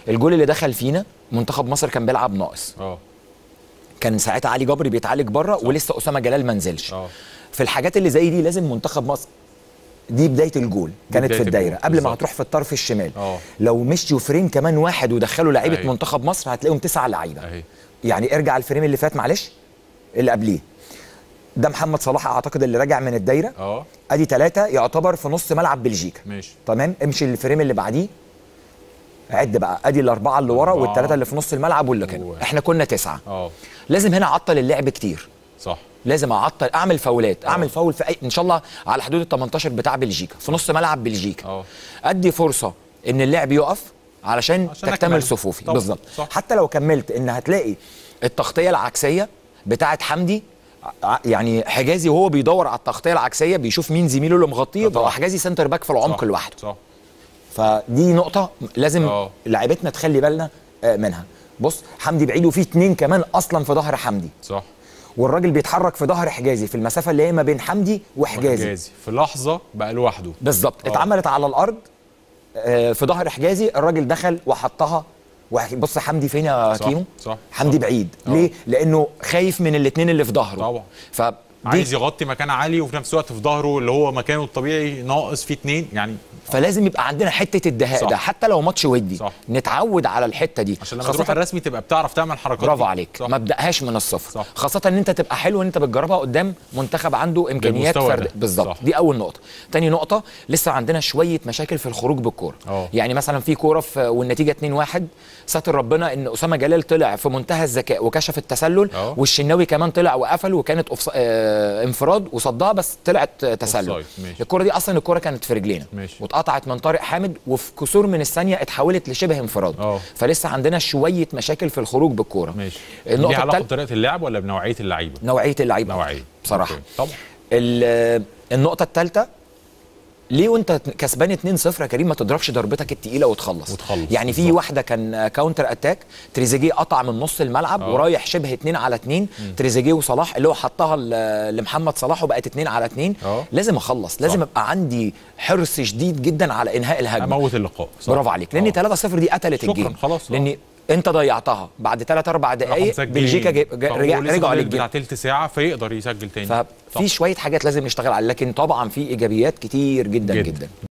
الجول اللي دخل فينا منتخب مصر كان بيلعب ناقص اه كان ساعتها علي جبري بيتعالج بره ولسه اسامه جلال ما نزلش اه في الحاجات اللي زي دي لازم منتخب مصر دي بدايه الجول كانت بداية في الدايره الجول، قبل ما بالظبط. هتروح في الطرف الشمال اه. لو مشيوا فريم كمان واحد ودخلوا لعيبه أيوة. منتخب مصر هتلاقيهم تسعه لعيبه اهي يعني ارجع الفريم اللي فات معلش اللي قبليه ده محمد صلاح اعتقد اللي راجع من الدايره اه ادي ثلاثه يعتبر في نص ملعب بلجيكا ماشي تمام امشي الفريم اللي بعديه عد بقى ادي الاربعه اللي ورا أربعة. والثلاثه اللي في نص الملعب واللي كانوا هو. احنا كنا تسعه اه لازم هنا اعطل اللعب كتير صح لازم اعطل اعمل فاولات اعمل آه. فاول في أي... ان شاء الله على حدود ال 18 بتاع بلجيكا في نص ملعب بلجيكا اه ادي فرصه ان اللعب يقف علشان, عشان تكتمل أكمل. صفوفي طبعا. بالظبط صح. حتى لو كملت ان هتلاقي التغطيه العكسيه بتاعه حمدي ع- يعني حجازي وهو بيدور على التغطيه العكسيه بيشوف مين زميله اللي مغطيه طبعا. يبقى حجازي سنتر باك في العمق صح. لوحده صح فدي نقطه لازم آه. لعيبتنا تخلي بالنا آه، منها بص حمدي بعيد وفي اتنين كمان اصلا في ظهر حمدي صح والراجل بيتحرك في ظهر حجازي في المسافه اللي هي ما بين حمدي وحجازي حجازي في لحظه بقى لوحده بالظبط آه. اتعملت على الارض آه، في ظهر حجازي الراجل دخل وحطها وح- بص حمدي فين يا صح، كيمو صح، حمدي صح. بعيد آه. ليه لانه خايف من الاثنين اللي في ظهره طبعا. فدي عايز يغطي مكان عالي وفي نفس الوقت في ظهره اللي هو مكانه الطبيعي ناقص فيه اتنين يعني فلازم يبقى عندنا حته الدهاء صح. ده حتى لو ماتش ودي صح. نتعود على الحته دي عشان لما خاصة- تروح الرسمي تبقى بتعرف تعمل حركات برافو دي. عليك صح. ما ابداهاش من الصفر صح. خاصه ان انت تبقى حلو ان انت بتجربها قدام منتخب عنده امكانيات بالمستوى فرد ده. بالظبط صح. دي اول نقطه تاني نقطه لسه عندنا شويه مشاكل في الخروج بالكوره اه. يعني مثلا في كوره في والنتيجه 2-1 ساتر ربنا ان اسامه جلال طلع في منتهى الذكاء وكشف التسلل اه. والشناوي كمان طلع وقفل وكانت أوفس... آه انفراد وصدها بس طلعت آه، تسلل أوفسايد. ماشي. الكوره دي اصلا الكوره كانت في رجلينا ماشي. واتقطعت من طارق حامد وفي كسور من الثانيه اتحولت لشبه انفراد اه. فلسه عندنا شويه مشاكل في الخروج بالكوره ماشي النقطة ليها علاقه التالتة- بطريقه اللعب ولا بنوعيه اللعيبه نوعيه اللعيبه نوعيه بصراحه أوكي. طبعا ال- النقطه الثالثه ليه وانت كسبان 2-0 يا كريم ما تضربش ضربتك التقيله وتخلص وتخلص، يعني في بالظبط. واحده كان كاونتر اتاك تريزيجيه قطع من نص الملعب اه. ورايح شبه 2 على 2 تريزيجيه وصلاح اللي هو حطها ل- لمحمد صلاح وبقت 2 على 2 اه. لازم اخلص لازم ابقى عندي حرص شديد جدا على انهاء الهجمه اموت اللقاء صح. برافو عليك لان اه. 3-0 دي قتلت شكراً، الجيم خلاص، اه. لان انت ضيعتها بعد 3 4 راحوا دقائق مسجلين. بلجيكا جي- جا- طب رجع ولسه رجعوا فاضل عليك بتاع تلت ساعه فيقدر يسجل تاني ففي شويه حاجات لازم نشتغل عليها لكن طبعا في ايجابيات كتير جدا جدا. جدا, جدا.